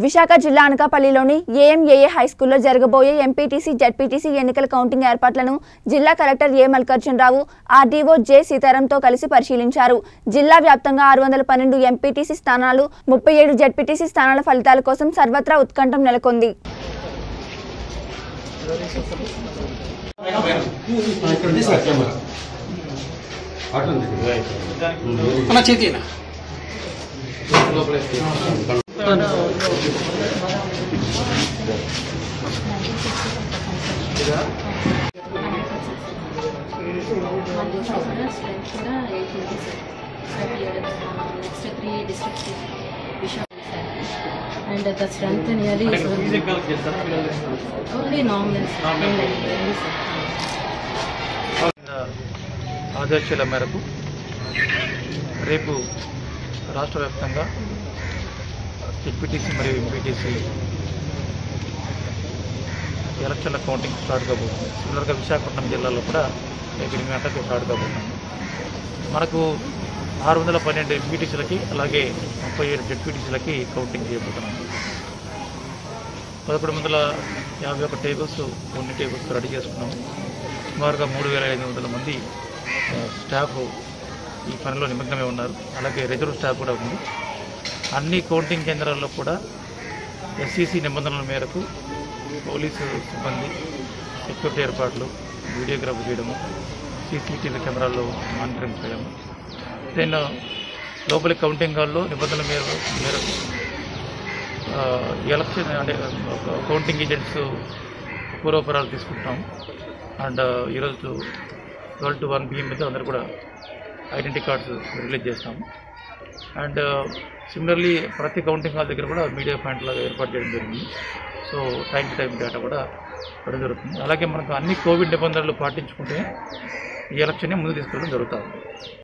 విశాఖ జిల్లా అనకాపల్లిలోని ఏఎంఏఏ హైస్కూల్లో జరగబోయే MPTC ZPTC ఎన్నికల కౌంటింగ్ ఏర్పాట్లను జిల్లా collector A Mallikarjunarao RDO J సీతారాంతో కలిసి పరిశీలించారు జిల్లా వ్యాప్తంగా ఆరు వందల పన్నెండు ఎంపీటీసీ స్థానాలు ముప్పై ఏడు జడ్పీటీసీ స్థానాల ఫలితాల కోసం సర్వత్రా ఉత్కంఠం నెలకొంది అన్న చేతి స్ట్రెంత్ కూడా ఎయిట్ ఉంది sir next three districts and the strength nearly only nominal sir ఆదేశాల మేరకు రేపు రాష్ట్ర వ్యాప్తంగా జెడ్పీటీసీ మరియు ఎంపీటీసీ ఎలక్షన్ల కౌంటింగ్ స్టార్ట్ కాబోతుంది సిమిలర్గా విశాఖపట్నం జిల్లాలో కూడా రేపు ఎనిమిది గంటలకు స్టార్ట్ కాబోతుంది మనకు ఆరు వందల పన్నెండు ఎంపీటీసీలకి అలాగే ముప్పై ఏడు జెడ్పీటీసీలకి కౌంటింగ్ చేయబోతున్నాం పదకొండు వందల యాభై ఒక టేబుల్స్ కొన్ని టేబుల్స్ రెడీ చేసుకున్నాము సుమారుగా మూడు వేల ఐదు వందల మంది ఆ, స్టాఫ్ ఈ పనిలో నిమగ్నమై ఉన్నారు అలాగే రిజర్వ్ స్టాఫ్ కూడా ఉంది అన్ని కౌంటింగ్ కేంద్రాల్లో కూడా ఎస్సీసీ నిబంధనల మేరకు పోలీసు సిబ్బంది సెక్యూరిటీ ఏర్పాట్లు వీడియోగ్రాఫ్ చేయడము సీసీటీవీ కెమెరాల్లో మానిటరింగ్ చేయడము దెన్ లోపలి కౌంటింగ్ హాల్లో నిబంధనల మేర మేరకు ఆ, ఎలక్షన్ అంటే ఒక కౌంటింగ్ ఏజెంట్స్ పూర్వపరాలు తీసుకుంటున్నాం అండ్ ఈరోజు ట్వెల్వ్ టు వన్ పిఎం మీద అందరూ కూడా ఐడెంటిటీ కార్డ్స్ రిలీజ్ చేస్తాము అండ్ సిమిలర్లీ ప్రతి కౌంటింగ్ హాల్ దగ్గర కూడా మీడియా పాయింట్ లాగా ఏర్పాటు చేయడం జరిగింది so time to time data కూడా ఇవ్వడం జరుగుతుంది అలాగే మనకు అన్ని కోవిడ్ నిబంధనలు పాటించుకుంటే ఈ ఎలక్షన్ని ముందు తీసుకెళ్ళడం జరుగుతుంది